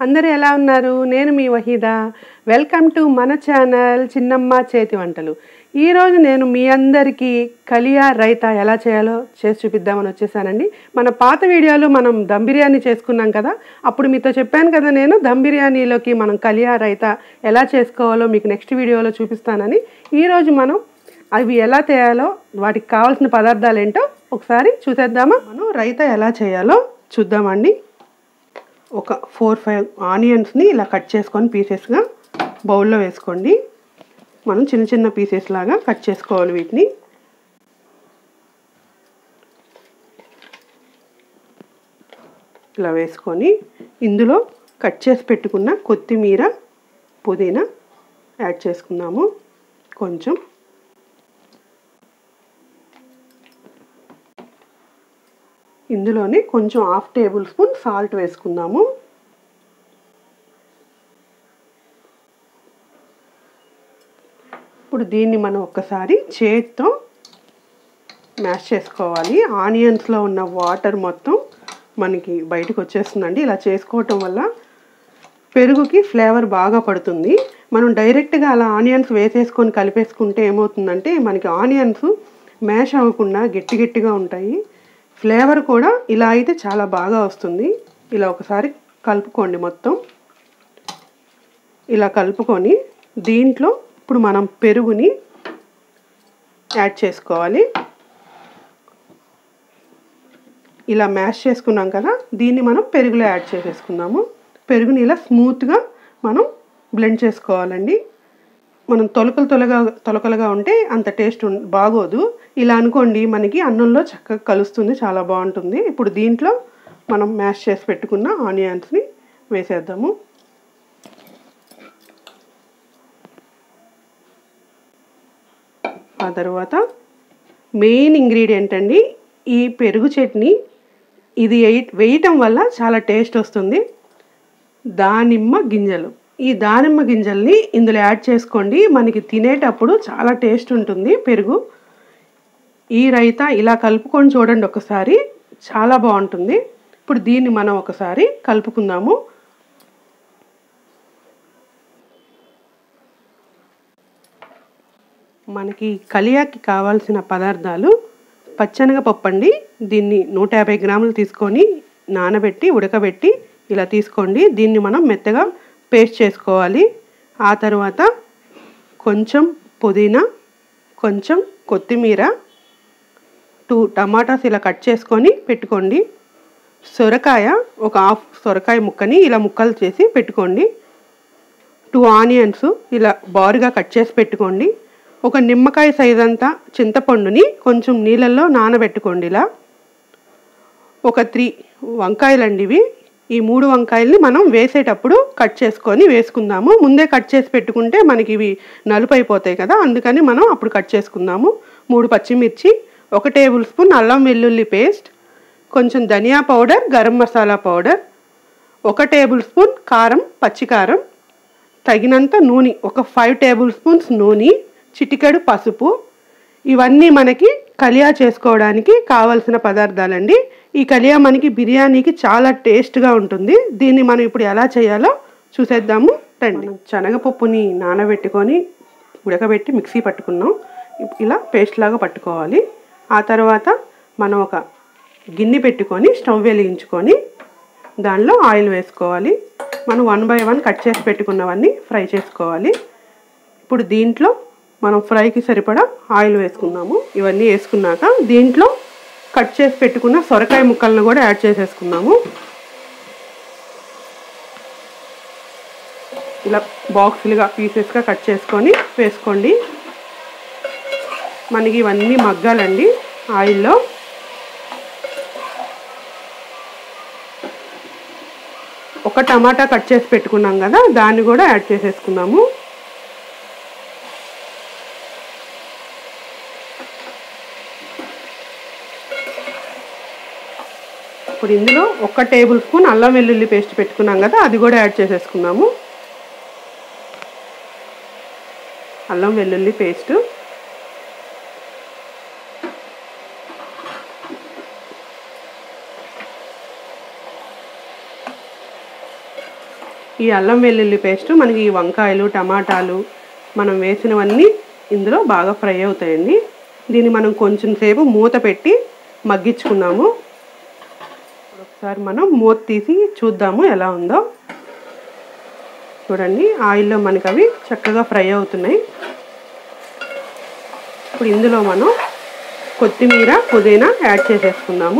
అందరూ ఎలా ఉన్నారు నేను మీ వహీదా వెల్కమ్ టు మన ఛానల్ చిన్నమ్మ చేతి వంటలు ఈరోజు నేను మీ అందరికీ కలియా రైతా ఎలా చేయాలో చేసి చూపిద్దామని వచ్చేసానండి మన పాత వీడియోలో మనం దమ్ బిర్యానీ చేసుకున్నాం కదా అప్పుడు మీతో చెప్పాను కదా నేను దమ్ బిర్యానీలోకి మనం కలియా రైతా ఎలా చేసుకోవాలో మీకు నెక్స్ట్ వీడియోలో చూపిస్తానని ఈరోజు మనం అవి ఎలా చేయాలో వాటికి కావాల్సిన పదార్థాలు ఏంటో ఒకసారి చూసేద్దామా మనం రైతా ఎలా చేయాలో చూద్దామండి ఒక ఫోర్ ఫైవ్ ఆనియన్స్ని ఇలా కట్ చేసుకొని పీసెస్గా బౌల్లో వేసుకోండి మనం చిన్న చిన్న పీసెస్ లాగా కట్ చేసుకోవాలి వీటిని ఇలా వేసుకొని ఇందులో కట్ చేసి పెట్టుకున్న కొత్తిమీర పుదీనా యాడ్ చేసుకుందాము కొంచెం ఇందులోనే కొంచెం హాఫ్ టేబుల్ స్పూన్ సాల్ట్ వేసుకుందాము ఇప్పుడు దీన్ని మనం ఒక్కసారి చేతితో మ్యాష్ చేసుకోవాలి ఆనియన్స్లో ఉన్న వాటర్ మొత్తం మనకి బయటకు వచ్చేస్తుందండి ఇలా చేసుకోవటం వల్ల పెరుగుకి ఫ్లేవర్ బాగా పడుతుంది మనం డైరెక్ట్గా అలా ఆనియన్స్ వేసేసుకొని కలిపేసుకుంటే ఏమవుతుందంటే మనకి ఆనియన్స్ మ్యాష్ అవ్వకుండా గట్టి గట్టిగా ఉంటాయి ఫ్లేవర్ కూడా ఇలా అయితే చాలా బాగా వస్తుంది ఇలా ఒకసారి కలుపుకోండి మొత్తం ఇలా కలుపుకొని దీంట్లో ఇప్పుడు మనం పెరుగుని యాడ్ చేసుకోవాలి ఇలా మ్యాష్ చేసుకున్నాం కదా దీన్ని మనం పెరుగులో యాడ్ చేసేసుకుందాము పెరుగుని ఇలా స్మూత్గా మనం బ్లెండ్ చేసుకోవాలండి మనం తొలకలు తొలగా తొలకలుగా ఉంటే అంత టేస్ట్ బాగోదు ఇలా అనుకోండి మనకి అన్నంలో చక్కగా కలుస్తుంది చాలా బాగుంటుంది ఇప్పుడు దీంట్లో మనం మ్యాష్ చేసి పెట్టుకున్న ఆనియన్స్ని వేసేద్దాము ఆ తర్వాత మెయిన్ ఇంగ్రీడియంట్ అండి ఈ పెరుగు చట్నీ ఇది వేయటం వల్ల చాలా టేస్ట్ వస్తుంది దానిమ్మ గింజలు ఈ దానిమ్మ గింజల్ని ఇందులో యాడ్ చేసుకోండి మనకి తినేటప్పుడు చాలా టేస్ట్ ఉంటుంది పెరుగు ఈ రైతా ఇలా కలుపుకొని చూడండి ఒకసారి చాలా బాగుంటుంది ఇప్పుడు దీన్ని మనం ఒకసారి కలుపుకుందాము మనకి కలియాకి కావాల్సిన పదార్థాలు పచ్చనగపప్పు అండి దీన్ని నూట యాభై గ్రాములు తీసుకొని నానబెట్టి ఉడకబెట్టి ఇలా తీసుకోండి దీన్ని మనం మెత్తగా పేస్ట్ చేసుకోవాలి ఆ తర్వాత కొంచెం పుదీనా కొంచెం కొత్తిమీర టూ టమాటాస్ ఇలా కట్ చేసుకొని పెట్టుకోండి సొరకాయ ఒక హాఫ్ సొరకాయ ముక్కని ఇలా ముక్కలు చేసి పెట్టుకోండి టూ ఆనియన్స్ ఇలా బారుగా కట్ చేసి పెట్టుకోండి ఒక నిమ్మకాయ సైజ్ అంతా చింతపండుని కొంచెం నీళ్ళల్లో నానబెట్టుకోండి ఇలా ఒక త్రీ వంకాయలండి ఇవి ఈ మూడు వంకాయల్ని మనం వేసేటప్పుడు కట్ చేసుకొని వేసుకుందాము ముందే కట్ చేసి పెట్టుకుంటే మనకి ఇవి నలుపు అయిపోతాయి కదా అందుకని మనం అప్పుడు కట్ చేసుకుందాము మూడు పచ్చిమిర్చి ఒక టేబుల్ స్పూన్ అల్లం వెల్లుల్లి పేస్ట్ కొంచెం ధనియా పౌడర్ గరం మసాలా పౌడర్ ఒక టేబుల్ స్పూన్ కారం పచ్చికారం తగినంత నూనె ఒక ఫైవ్ టేబుల్ స్పూన్స్ నూనె చిటికెడు పసుపు ఇవన్నీ మనకి కలియా చేసుకోవడానికి కావలసిన పదార్థాలండి ఈ కలియా మనకి బిర్యానీకి చాలా టేస్ట్గా ఉంటుంది దీన్ని మనం ఇప్పుడు ఎలా చేయాలో చూసేద్దాము రండి శనగపప్పుని నానబెట్టుకొని ఉడకబెట్టి మిక్సీ పట్టుకున్నాం ఇలా పేస్ట్ లాగా పట్టుకోవాలి ఆ తర్వాత మనం ఒక గిన్నె పెట్టుకొని స్టవ్ వెలిగించుకొని దానిలో ఆయిల్ వేసుకోవాలి మనం వన్ బై వన్ కట్ చేసి పెట్టుకున్నవన్నీ ఫ్రై చేసుకోవాలి ఇప్పుడు దీంట్లో మనం ఫ్రైకి సరిపడా ఆయిల్ వేసుకుందాము ఇవన్నీ వేసుకున్నాక దీంట్లో కట్ చేసి పెట్టుకున్న సొరకాయ ముక్కలను కూడా యాడ్ చేసేసుకుందాము ఇలా బాక్సులుగా పీసెస్గా కట్ చేసుకొని వేసుకోండి మనకి ఇవన్నీ మగ్గాలండి ఆయిల్లో ఒక టమాటా కట్ చేసి పెట్టుకున్నాం కదా దాన్ని కూడా యాడ్ చేసేసుకుందాము ఇప్పుడు ఇందులో ఒక టేబుల్ స్పూన్ అల్లం వెల్లుల్లి పేస్ట్ పెట్టుకున్నాం కదా అది కూడా యాడ్ చేసేసుకుందాము అల్లం వెల్లుల్లి పేస్ట్ ఈ అల్లం వెల్లుల్లి పేస్ట్ మనకి ఈ వంకాయలు టమాటాలు మనం వేసినవన్నీ ఇందులో బాగా ఫ్రై అవుతాయండి దీన్ని మనం కొంచెం సేపు మూత పెట్టి మగ్గించుకున్నాము ఒకసారి మనం మూత తీసి చూద్దాము ఎలా ఉందో చూడండి ఆయిల్లో మనకి అవి చక్కగా ఫ్రై అవుతున్నాయి ఇప్పుడు ఇందులో మనం కొత్తిమీర పుదీనా యాడ్ చేసేసుకుందాము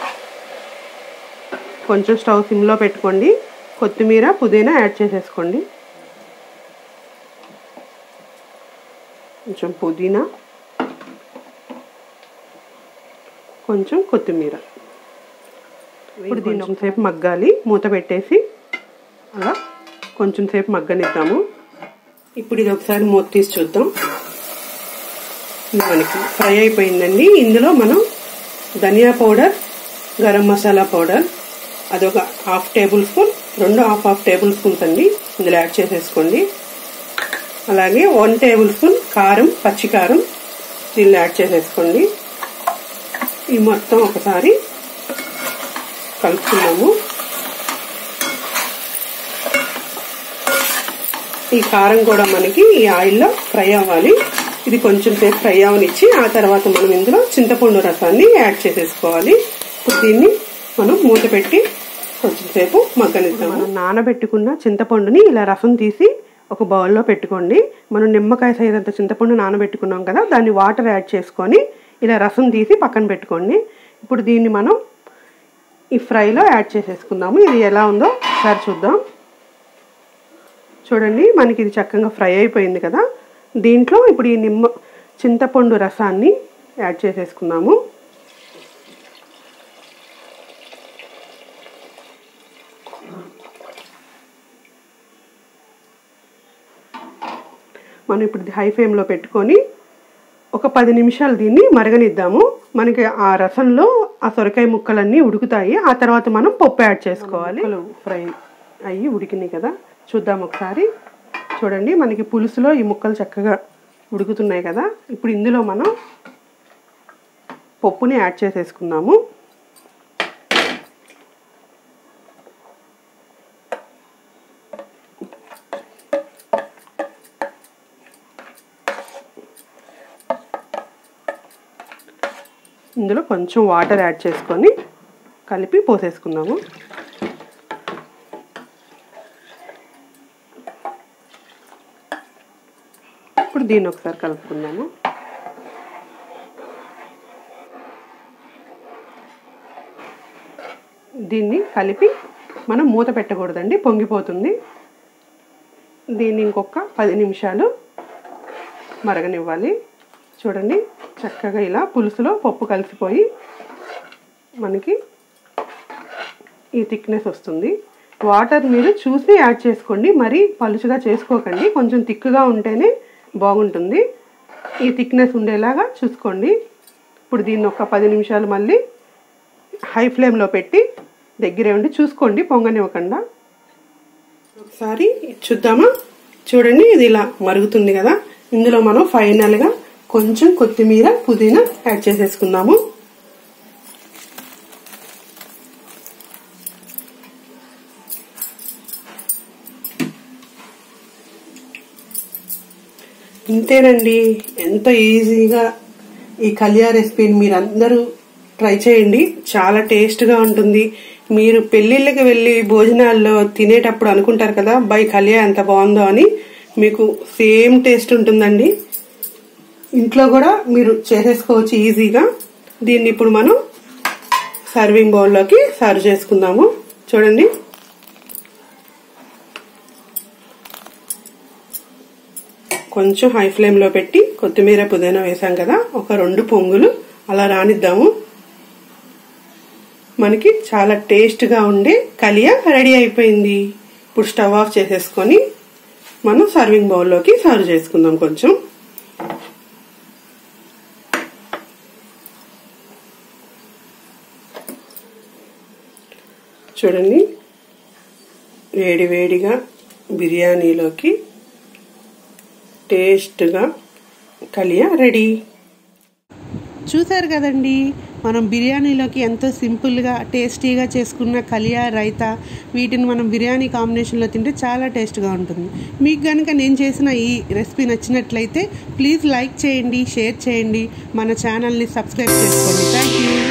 కొంచెం స్టవ్ సిమ్లో పెట్టుకోండి కొత్తిమీర పుదీనా యాడ్ చేసేసుకోండి కొంచెం పుదీనా కొంచెం కొత్తిమీర ఇప్పుడు దీన్ని కొంచెం సేపు మగ్గాలి మూత పెట్టేసి అలా కొంచెం సేపు మగ్గనిద్దాము ఇప్పుడు ఇది ఒకసారి మూత తీసి చూద్దాం మనకి ఫ్రై అయిపోయిందండి ఇందులో మనం ధనియా పౌడర్ గరం మసాలా పౌడర్ అదొక హాఫ్ టేబుల్ స్పూన్ రెండు హాఫ్ హాఫ్ టేబుల్ స్పూన్స్ అండి ఇందులో యాడ్ చేసేసుకోండి అలాగే వన్ టేబుల్ స్పూన్ కారం పచ్చి కారం దీనిలో యాడ్ చేసేసుకోండి ఈ మొత్తం ఒకసారి కలుపుకున్నాము ఈ కారం కూడా మనకి ఈ ఆయిల్లో ఫ్రై అవ్వాలి ఇది కొంచెం సేపు ఫ్రై అవనిచ్చి ఆ తర్వాత మనం ఇందులో చింతపండు రసాన్ని యాడ్ చేసేసుకోవాలి ఇప్పుడు దీన్ని మనం మూత పెట్టి కొంచెం సేపు మగ్గనిద్దాం మనం నానబెట్టుకున్న చింతపండుని ఇలా రసం తీసి ఒక బౌల్లో పెట్టుకోండి మనం నిమ్మకాయ సైజ్ అంత చింతపండు నానబెట్టుకున్నాం కదా దాన్ని వాటర్ యాడ్ చేసుకొని ఇలా రసం తీసి పక్కన పెట్టుకోండి ఇప్పుడు దీన్ని మనం ఈ ఫ్రైలో యాడ్ చేసేసుకుందాము ఇది ఎలా ఉందో ఒకసారి చూద్దాం చూడండి మనకి ఇది చక్కగా ఫ్రై అయిపోయింది కదా దీంట్లో ఇప్పుడు ఈ నిమ్మ చింతపండు రసాన్ని యాడ్ చేసేసుకుందాము మనం ఇప్పుడు హై ఫ్లేమ్లో పెట్టుకొని ఒక పది నిమిషాలు దీన్ని మరగనిద్దాము మనకి ఆ రసంలో ఆ సొరకాయ ముక్కలన్నీ ఉడుకుతాయి ఆ తర్వాత మనం పప్పు యాడ్ చేసుకోవాలి ఫ్రై అయ్యి ఉడికినాయి కదా చూద్దాం ఒకసారి చూడండి మనకి పులుసులో ఈ ముక్కలు చక్కగా ఉడుకుతున్నాయి కదా ఇప్పుడు ఇందులో మనం పప్పుని యాడ్ చేసేసుకుందాము ఇందులో కొంచెం వాటర్ యాడ్ చేసుకొని కలిపి పోసేసుకుందాము ఇప్పుడు దీన్ని ఒకసారి కలుపుకుందాము దీన్ని కలిపి మనం మూత పెట్టకూడదండి పొంగిపోతుంది దీన్ని ఇంకొక పది నిమిషాలు మరగనివ్వాలి చూడండి చక్కగా ఇలా పులుసులో పప్పు కలిసిపోయి మనకి ఈ థిక్నెస్ వస్తుంది వాటర్ మీరు చూసి యాడ్ చేసుకోండి మరీ పలుచుగా చేసుకోకండి కొంచెం థిక్గా ఉంటేనే బాగుంటుంది ఈ థిక్నెస్ ఉండేలాగా చూసుకోండి ఇప్పుడు దీన్ని ఒక పది నిమిషాలు మళ్ళీ హై ఫ్లేమ్లో పెట్టి దగ్గరే ఉండి చూసుకోండి పొంగనివ్వకుండా ఒకసారి చూద్దామా చూడండి ఇది ఇలా మరుగుతుంది కదా ఇందులో మనం ఫైనల్గా కొంచెం కొత్తిమీర పుదీనా యాడ్ చేసేసుకుందాము ఇంతేనండి ఎంత ఈజీగా ఈ కళ్యా రెసిపీని మీరు అందరూ ట్రై చేయండి చాలా టేస్ట్గా ఉంటుంది మీరు పెళ్ళిళ్ళకి వెళ్ళి భోజనాల్లో తినేటప్పుడు అనుకుంటారు కదా బై కళ్యా ఎంత బాగుందో అని మీకు సేమ్ టేస్ట్ ఉంటుందండి ఇంట్లో కూడా మీరు చేసేసుకోవచ్చు ఈజీగా దీన్ని ఇప్పుడు మనం సర్వింగ్ బౌల్లోకి సర్వ్ చేసుకుందాము చూడండి కొంచెం హై ఫ్లేమ్లో పెట్టి కొత్తిమీర పుదీనా వేసాం కదా ఒక రెండు పొంగులు అలా రానిద్దాము మనకి చాలా టేస్ట్గా ఉండే కలియా రెడీ అయిపోయింది ఇప్పుడు స్టవ్ ఆఫ్ చేసేసుకొని మనం సర్వింగ్ బౌల్లోకి సర్వ్ చేసుకుందాం కొంచెం చూడండి వేడి వేడిగా బిర్యానీలోకి టేస్ట్గా కలియా రెడీ చూశారు కదండి మనం బిర్యానీలోకి ఎంతో సింపుల్గా టేస్టీగా చేసుకున్న కలియా రైతా వీటిని మనం బిర్యానీ కాంబినేషన్లో తింటే చాలా టేస్ట్గా ఉంటుంది మీకు కనుక నేను చేసిన ఈ రెసిపీ నచ్చినట్లయితే ప్లీజ్ లైక్ చేయండి షేర్ చేయండి మన ఛానల్ని సబ్స్క్రైబ్ చేసుకోండి థ్యాంక్ యూ